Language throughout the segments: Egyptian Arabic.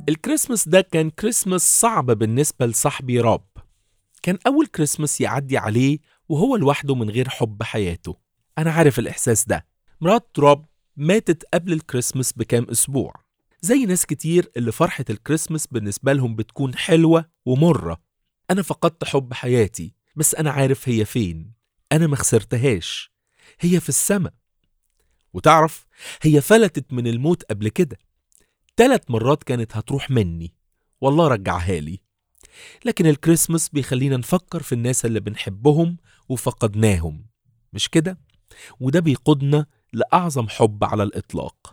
الكريسماس ده كان كريسماس صعب بالنسبة لصاحبي راب كان أول كريسماس يعدي عليه وهو لوحده من غير حب حياته أنا عارف الإحساس ده مرات راب ماتت قبل الكريسماس بكام أسبوع زي ناس كتير اللي فرحة الكريسماس بالنسبة لهم بتكون حلوة ومرة أنا فقدت حب حياتي بس أنا عارف هي فين أنا ما خسرتهاش هي في السماء وتعرف هي فلتت من الموت قبل كده تلات مرات كانت هتروح مني والله رجعها لي لكن الكريسماس بيخلينا نفكر في الناس اللي بنحبهم وفقدناهم مش كده؟ وده بيقودنا لأعظم حب على الإطلاق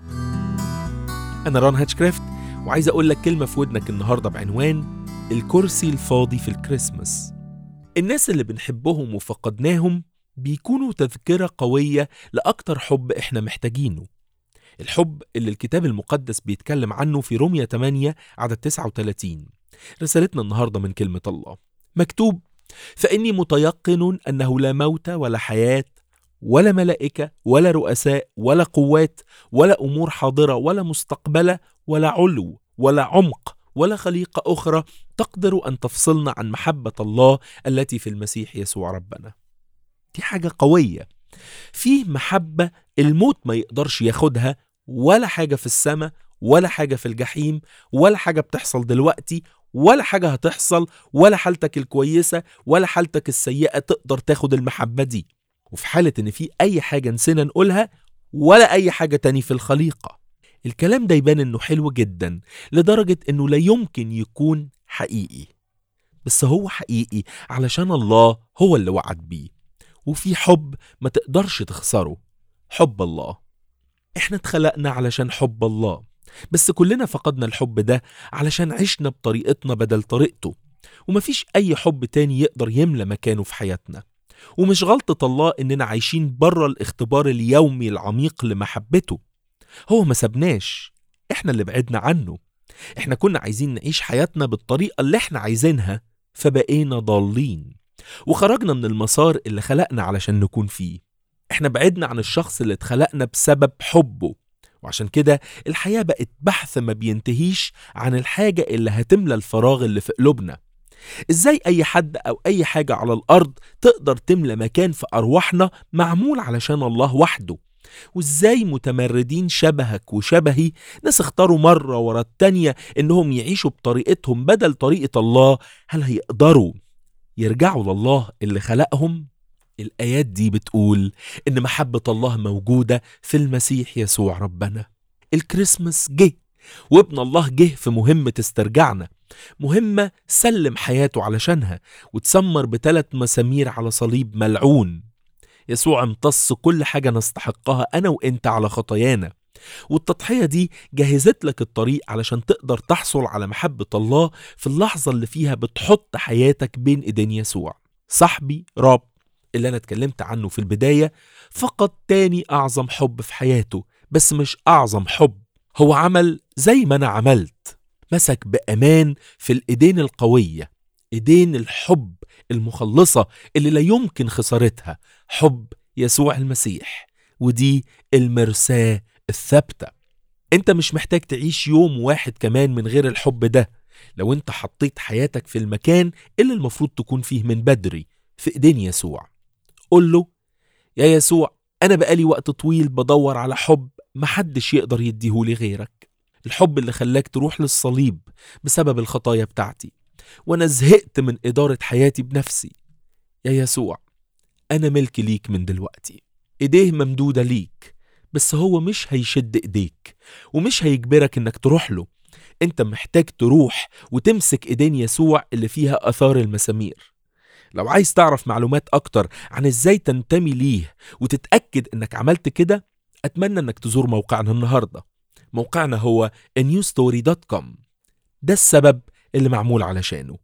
أنا ران هاتشكرافت وعايز أقول لك كلمة في ودنك النهاردة بعنوان الكرسي الفاضي في الكريسماس الناس اللي بنحبهم وفقدناهم بيكونوا تذكرة قوية لأكتر حب إحنا محتاجينه الحب اللي الكتاب المقدس بيتكلم عنه في رومية 8 عدد 39 رسالتنا النهاردة من كلمة الله مكتوب فإني متيقن أنه لا موت ولا حياة ولا ملائكة ولا رؤساء ولا قوات ولا أمور حاضرة ولا مستقبلة ولا علو ولا عمق ولا خليقة أخرى تقدر أن تفصلنا عن محبة الله التي في المسيح يسوع ربنا دي حاجة قوية فيه محبة الموت ما يقدرش ياخدها ولا حاجة في السماء ولا حاجة في الجحيم ولا حاجة بتحصل دلوقتي ولا حاجة هتحصل ولا حالتك الكويسة ولا حالتك السيئة تقدر تاخد المحبة دي وفي حالة إن في أي حاجة نسينا نقولها ولا أي حاجة تاني في الخليقة الكلام ده يبان إنه حلو جدا لدرجة إنه لا يمكن يكون حقيقي بس هو حقيقي علشان الله هو اللي وعد بيه وفي حب ما تقدرش تخسره حب الله احنا اتخلقنا علشان حب الله بس كلنا فقدنا الحب ده علشان عشنا بطريقتنا بدل طريقته ومفيش أي حب تاني يقدر يملى مكانه في حياتنا ومش غلطة الله إننا عايشين بره الاختبار اليومي العميق لمحبته هو ما سبناش احنا اللي بعدنا عنه احنا كنا عايزين نعيش حياتنا بالطريقة اللي احنا عايزينها فبقينا ضالين وخرجنا من المسار اللي خلقنا علشان نكون فيه احنا بعدنا عن الشخص اللي اتخلقنا بسبب حبه وعشان كده الحياة بقت بحث ما بينتهيش عن الحاجة اللي هتملى الفراغ اللي في قلوبنا ازاي اي حد او اي حاجة على الارض تقدر تملى مكان في ارواحنا معمول علشان الله وحده وازاي متمردين شبهك وشبهي ناس اختاروا مرة ورا التانية انهم يعيشوا بطريقتهم بدل طريقة الله هل هيقدروا يرجعوا لله اللي خلقهم الآيات دي بتقول إن محبة الله موجودة في المسيح يسوع ربنا الكريسماس جه وابن الله جه في مهمة استرجعنا مهمة سلم حياته علشانها وتسمر بثلاث مسامير على صليب ملعون يسوع امتص كل حاجة نستحقها أنا وإنت على خطايانا والتضحية دي جهزت لك الطريق علشان تقدر تحصل على محبة الله في اللحظة اللي فيها بتحط حياتك بين إيدين يسوع صاحبي راب اللي أنا اتكلمت عنه في البداية فقد تاني أعظم حب في حياته بس مش أعظم حب هو عمل زي ما أنا عملت مسك بأمان في الإيدين القوية إيدين الحب المخلصة اللي لا يمكن خسارتها حب يسوع المسيح ودي المرساة الثابتة انت مش محتاج تعيش يوم واحد كمان من غير الحب ده لو انت حطيت حياتك في المكان اللي المفروض تكون فيه من بدري في ايدين يسوع قول له يا يسوع انا بقالي وقت طويل بدور على حب محدش يقدر يديهولي غيرك الحب اللي خلاك تروح للصليب بسبب الخطايا بتاعتي وانا زهقت من ادارة حياتي بنفسي يا يسوع انا ملك ليك من دلوقتي ايديه ممدودة ليك بس هو مش هيشد ايديك ومش هيجبرك انك تروح له انت محتاج تروح وتمسك ايدين يسوع اللي فيها اثار المسامير لو عايز تعرف معلومات اكتر عن ازاي تنتمي ليه وتتاكد انك عملت كده اتمنى انك تزور موقعنا النهارده موقعنا هو newstory.com ده السبب اللي معمول علشانه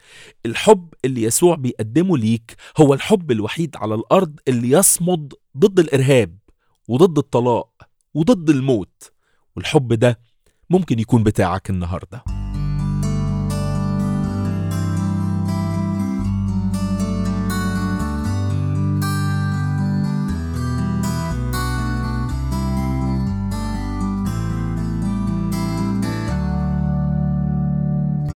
الحب اللي يسوع بيقدمه ليك هو الحب الوحيد على الارض اللي يصمد ضد الارهاب وضد الطلاق وضد الموت والحب ده ممكن يكون بتاعك النهارده